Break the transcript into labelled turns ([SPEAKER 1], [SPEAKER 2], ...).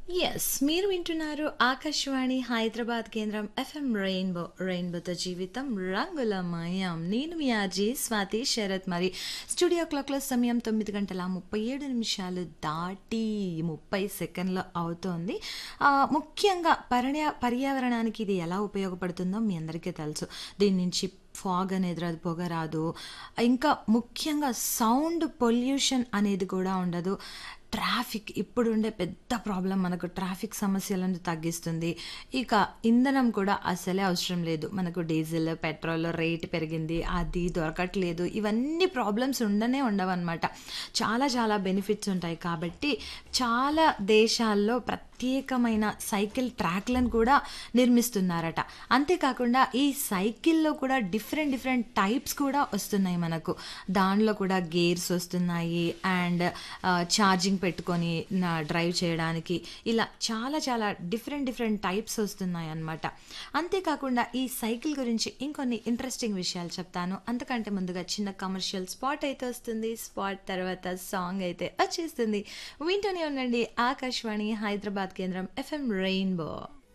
[SPEAKER 1] Yes. మీరు వింటున్నారు ఆకాశవాణి హైదరాబాద్ కేంద్రం ఎఫ్ఎం రెయిన్బో. రెయిన్బోతో జీవితం రంగులమయం. నేను మీ ఆర్‌జే స్వాతి శరత్ మరి స్టూడియో క్లాక్‌లో సమయం 9 గంటల 37 నిమిషాలు దాటి 30 సెకన్లు అవుతోంది. ఆహ్, ముఖ్యంగా పర్ణ్య పర్యావరణానికి ఇది ఎలా ఉపయోగపడుతుందో మీ అందరికీ తెలుసు. దీని నుంచి ఫాగ్ అనేది రాదు, పొగ రాదు. ఇంకా ముఖ్యంగా సౌండ్ పొల్యూషన్ అనేది కూడా ఉండదు. ట్రాఫిక్ ఇప్పుడుండే పెద్ద ప్రాబ్లమ్ మనకు ట్రాఫిక్ సమస్యలను తగ్గిస్తుంది. ఇక ఇంధనం కూడా అసలే అవసరం లేదు. మనకు డీజిల్, పెట్రోల్ రేట్ పెరిగింది. అది దొరకట్లేదు. ఇవన్నీ ప్రాబ్లమ్స్ ఉండనే ఉండవనమాట. చాలా చాలా బెనిఫిట్స్ ఉంటాయి కాబట్టి చాలా దేశాల్లో ప్రత్యేకమైన సైకిల్ ట్రాక్‌లను కూడా నిర్మిస్తున్నారట. అంతేకాకుండా ఈ సైకిల్‌లో కూడా డిఫరెంట్ డిఫరెంట్ టైప్స్ కూడా వస్తున్నాయి మనకు. దానిలో కూడా గేర్స్ వస్తున్నాయి. అండ్ ఆహ్, ఛార్జింగ్ పెట్టుకొని నా డ్రైవ్ చేయడానికి ఇలా చాలా చాలా డిఫరెంట్ డిఫరెంట్ టైప్స్ వస్తున్నాయన్నమాట. అంతేకాకుండా ఈ సైకిల్ గురించి ఇంకొన్ని ఇంట్రెస్టింగ్ విషయాలు చెప్తాను. అంతకంటే ముందుగా చిన్న కమర్షియల్ స్పాట్ అయితే వస్తుంది. స్పాట్ తర్వాత సాంగ్ అయితే వచ్చేస్తుంది. వింటూనే ఉండండి ఆకాశవాణి హైదరాబాద్ కేంద్రం ఎఫ్ఎం రెయిన్బో.